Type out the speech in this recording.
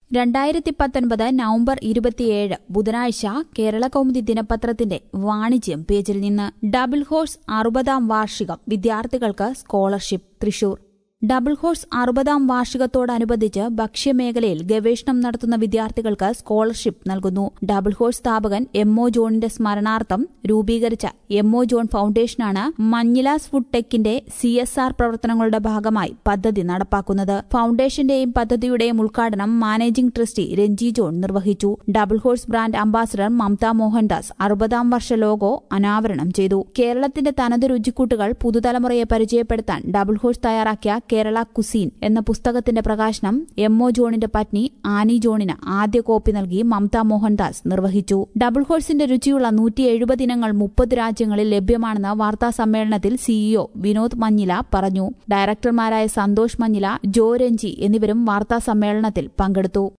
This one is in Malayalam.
രണ്ടായിരത്തി പത്തൊൻപത് നവംബർ ഇരുപത്തിയേഴ് ബുധനാഴ്ച കേരള കൗമുദി ദിനപത്രത്തിന്റെ വാണിജ്യം പേജിൽ നിന്ന് ഡബിൾ ഹോഴ്സ് അറുപതാം വാർഷികം വിദ്യാർത്ഥികൾക്ക് സ്കോളർഷിപ്പ് തൃശൂർ ഡബിൾ ഹോഴ്സ് അറുപതാം വാർഷികത്തോടനുബന്ധിച്ച് ഭക്ഷ്യമേഖലയിൽ ഗവേഷണം നടത്തുന്ന വിദ്യാർത്ഥികൾക്ക് സ്കോളർഷിപ്പ് നൽകുന്നു ഡബിൾ ഹോഴ്സ് സ്ഥാപകൻ എം ഒ ജോണിന്റെ സ്മരണാർത്ഥം രൂപീകരിച്ച എം ഒ ജോൺ ഫൌണ്ടേഷനാണ് മഞ്ഞിലാസ് ഫുഡ് ടെക്കിന്റെ സി എസ് ആർ പ്രവർത്തനങ്ങളുടെ ഭാഗമായി പദ്ധതി നടപ്പാക്കുന്നത് ഫൌണ്ടേഷന്റെയും പദ്ധതിയുടെയും ഉദ്ഘാടനം മാനേജിംഗ് ട്രസ്റ്റി രഞ്ജി ജോൺ നിർവഹിച്ചു Double Horse brand ambassador Mamta Mohandas അറുപതാം വർഷ ലോഗോ അനാവരണം ചെയ്തു കേരളത്തിന്റെ തനത് രുചിക്കൂട്ടുകൾ പുതുതലമുറയെ പരിചയപ്പെടുത്താൻ ഡബിൾ ഹോഴ്സ് തയ്യാറാക്കിയ കേരള കുസീൻ എന്ന പുസ്തകത്തിന്റെ പ്രകാശനം എം ഒ ജോണിന്റെ പത്നി ആനി ജോണിന് ആദ്യ കോപ്പി നൽകി മമത മോഹൻദാസ് നിർവഹിച്ചു ഡബിൾ ഹോഴ്സിന്റെ രുചിയുള്ള നൂറ്റി എഴുപത് ഇനങ്ങൾ മുപ്പത് രാജ്യങ്ങളിൽ ലഭ്യമാണെന്ന് വാർത്താ സമ്മേളനത്തിൽ സിഇഒ വിനോദ് മഞ്ഞില പറഞ്ഞു ഡയറക്ടർമാരായ സന്തോഷ് മഞ്ഞില ജോ രഞ്ജി എന്നിവരും വാർത്താ സമ്മേളനത്തിൽ പങ്കെടുത്തു